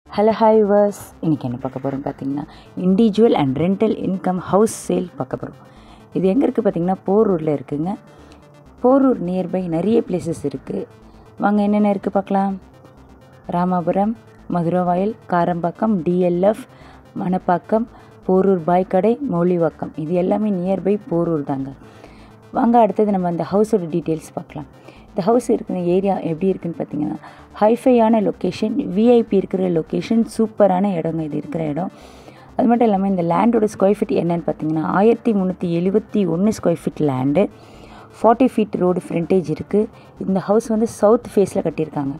hello hi verse இன்றைக்கி என்ன பார்க்க போகிறோம் பார்த்தீங்கன்னா individual and rental income house sale பார்க்க போகிறோம் இது எங்கே இருக்குது பார்த்தீங்கன்னா போரூரில் இருக்குங்க போரூர் நியர்பை நிறைய பிளேசஸ் இருக்குது வாங்க என்னென்ன இருக்குது பார்க்கலாம் ராமாபுரம் மதுரவாயல் காரம்பாக்கம் டிஎல்எஃப் மணப்பாக்கம் போரூர் பாய்க்கடை மௌலிவாக்கம் இது எல்லாமே நியர்பை போரூர் தாங்க வாங்க அடுத்தது நம்ம அந்த ஹவுஸோட டீட்டெயில்ஸ் பார்க்கலாம் இந்த ஹவுஸ் இருக்கிற ஏரியா எப்படி இருக்குன்னு பார்த்தீங்கன்னா ஹைஃபையான லொக்கேஷன் விஐபி இருக்கிற லொக்கேஷன் சூப்பரான இடங்க இது இருக்கிற இடம் அது மட்டும் இல்லாமல் இந்த லேண்டோட ஸ்கொயர் ஃபீட் என்னன்னு பார்த்தீங்கன்னா ஆயிரத்தி முந்நூற்றி எழுபத்தி ஒன்று square feet land forty feet road frontage இருக்குது இந்த ஹவுஸ் வந்து சவுத் ஃபேஸில் கட்டியிருக்காங்க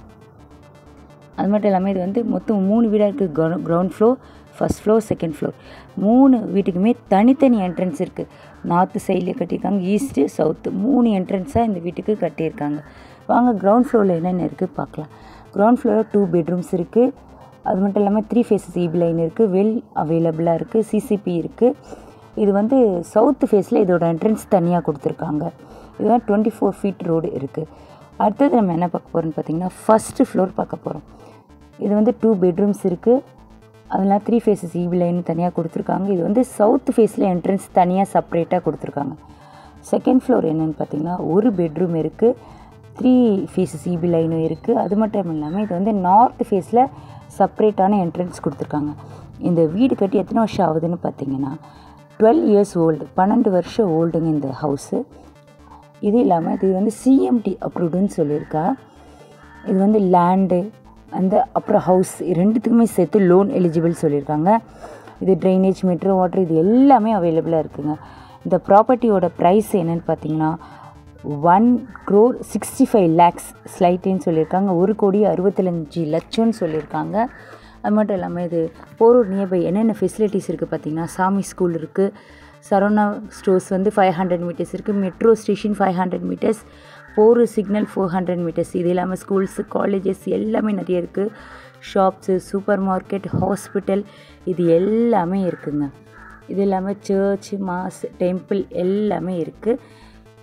அது மட்டும் இல்லாமல் இது வந்து மொத்தம் மூணு வீடாக இருக்குது கிரௌ ground floor first floor second floor மூணு வீட்டுக்குமே தனித்தனி என்ட்ரன்ஸ் இருக்குது நார்த்து சைடில் கட்டியிருக்காங்க ஈஸ்ட்டு சவுத்து மூணு என்ட்ரன்ஸாக இந்த வீட்டுக்கு கட்டியிருக்காங்க வாங்க கிரவுண்ட் ஃப்ளோரில் என்னென்ன இருக்குது பார்க்கலாம் கிரவுண்ட் ஃப்ளோரில் டூ பெட்ரூம்ஸ் இருக்குது அது மட்டும் இல்லாமல் த்ரீ ஃபேஸஸ் ஈபி லைன் இருக்குது வெல் அவைலபிளாக இருக்குது சிசிபி இருக்குது இது வந்து சவுத்து ஃபேஸில் இதோட என்ட்ரன்ஸ் தனியாக கொடுத்துருக்காங்க இதுதான் டுவெண்ட்டி ஃபோர் ஃபீட் ரோடு இருக்குது அடுத்தது நம்ம என்ன பார்க்க போகிறோம்னு பார்த்தீங்கன்னா ஃபஸ்ட்டு ஃப்ளோர் பார்க்க போகிறோம் இது வந்து டூ பெட்ரூம்ஸ் இருக்குது அதெல்லாம் த்ரீ ஃபேஸஸ் ஈவி லைன் தனியாக கொடுத்துருக்காங்க இது வந்து சவுத் ஃபேஸில் என்ட்ரன்ஸ் தனியாக செப்பரேட்டாக கொடுத்துருக்காங்க செகண்ட் ஃப்ளோர் என்னென்னு பார்த்தீங்கன்னா ஒரு பெட்ரூம் இருக்குது த்ரீ ஃபேஸஸ் ஈபி லைனும் இருக்குது அது மட்டும் இல்லாமல் இது வந்து நார்த் ஃபேஸில் செப்பரேட்டான என்ட்ரன்ஸ் கொடுத்துருக்காங்க இந்த வீடு கட்டி எத்தனை வருஷம் ஆகுதுன்னு பார்த்தீங்கன்னா டுவெல் இயர்ஸ் ஓல்டு பன்னெண்டு வருஷம் ஓல்டுங்க இந்த ஹவுஸு இது இல்லாமல் இது வந்து சிஎம்டி அப்ரூவ்டுன்னு சொல்லியிருக்கா இது வந்து லேண்டு அந்த அப்புறம் ஹவுஸ் ரெண்டுத்துக்குமே சேர்த்து லோன் எலிஜிபிள் சொல்லியிருக்காங்க இது ட்ரைனேஜ் மீட்ரு வாட்டர் இது எல்லாமே அவைலபிளாக இருக்குங்க இந்த ப்ராப்பர்ட்டியோட ப்ரைஸ் என்னென்னு பார்த்தீங்கன்னா one crore sixty five lakhs ஸ்லைட்டுன்னு சொல்லியிருக்காங்க ஒரு கோடி அறுபத்தஞ்சு லட்சம்னு சொல்லியிருக்காங்க அது மட்டும் இல்லாமல் இது போரூர் நியர்பை என்னென்ன ஃபெசிலிட்டிஸ் இருக்குது பார்த்தீங்கன்னா சாமி ஸ்கூல் இருக்குது சரவணா ஸ்டோர்ஸ் வந்து ஃபைவ் ஹண்ட்ரட் மீட்டர்ஸ் இருக்குது metro station five hundred meters போரு சிக்னல் ஃபோர் ஹண்ட்ரட் மீட்டர்ஸ் இது இல்லாமல் ஸ்கூல்ஸு காலேஜஸ் எல்லாமே நிறைய இருக்குது ஷாப்ஸு சூப்பர் மார்க்கெட் ஹாஸ்பிட்டல் இது எல்லாமே இருக்குங்க இது இல்லாமல் சர்ச் மாஸ் டெம்பிள் எல்லாமே இருக்குது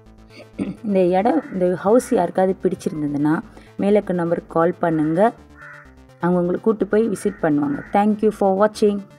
இந்த இடம் இந்த ஹவுஸ் யாருக்காவது பிடிச்சிருந்ததுன்னா மேலே இருக்க நம்பருக்கு கால் பண்ணுங்கள் அவங்க உங்களை கூப்பிட்டு போய் விசிட் பண்ணுவாங்க தேங்க்யூ ஃபார் வாட்சிங்